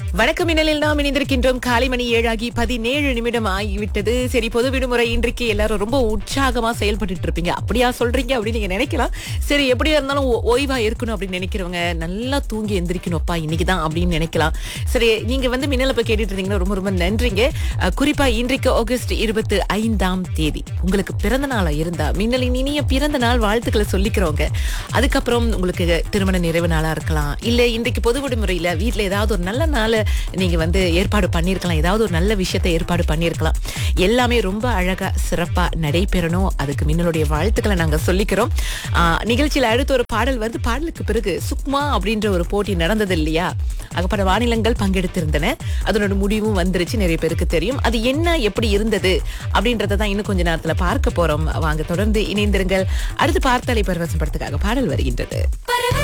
வணக்கம் மின்னலில் நாம் இணைந்திருக்கின்றோம் காலை மணி ஏழாகி பதினேழு நிமிடம் ஆகிவிட்டது சரி பொது விடுமுறை இன்றைக்கு எல்லாரும் ரொம்ப உற்சாகமா செயல்பட்டு இருப்பீங்க அப்படியா சொல்றீங்க அப்படின்னு நீங்க நினைக்கலாம் சரி எப்படியா இருந்தாலும் ஓ- ஓய்வா இருக்கணும் அப்படின்னு நினைக்கிறவங்க நல்லா தூங்கி எந்திரிக்கணும்ப்பா இன்னைக்கு தான் அப்படின்னு நினைக்கலாம் சரி நீங்க வந்து மின்னல போய் கேட்டுட்டு இருந்தீங்கன்னா ரொம்ப ரொம்ப நன்றிங்க அஹ், குறிப்பா இன்றைக்கு ஆகஸ்ட் இருபத்தி ஐந்தாம் தேதி உங்களுக்கு பிறந்த நாளா இருந்தா மின்னலின் இனிய பிறந்த நாள் வாழ்த்துக்களை சொல்லிக்கிறவங்க அதுக்கப்புறம் உங்களுக்கு திருமண நிறைவு நாளா இருக்கலாம் இல்ல இன்றைக்கு பொது விடுமுறையில வீட்ல ஏதாவது ஒரு நல்ல நாளை நீங்க வந்து ஏற்பாடு பண்ணியிருக்கலாம் ஏதாவது ஒரு நல்ல விஷயத்தை ஏற்பாடு பண்ணியிருக்கலாம் எல்லாமே ரொம்ப அழகா சிறப்பா நடைபெறணும் அதுக்கு மின்னலுடைய வாழ்த்துக்களை நாங்க சொல்லிக்கிறோம் ஆஹ், நிகழ்ச்சியில அடுத்த ஒரு பாடல் வந்து பாடலுக்கு பிறகு சுக்மா அப்படின்ற ஒரு போட்டி நடந்தது இல்லையா அகப்பட மாநிலங்கள் பங்கெடுத்திருந்தன அதனோட முடிவும் வந்துருச்சு நிறைய பேருக்கு தெரியும் அது என்ன எப்படி இருந்தது அப்படின்றத தான் இன்னும் கொஞ்ச நேரத்துல பார்க்க போறோம் வாங்க தொடர்ந்து இணைந்திருங்கள் அடுத்து பார்த்தாலை பரவசம் படத்துக்காக பாடல் வருகின்றது பரவ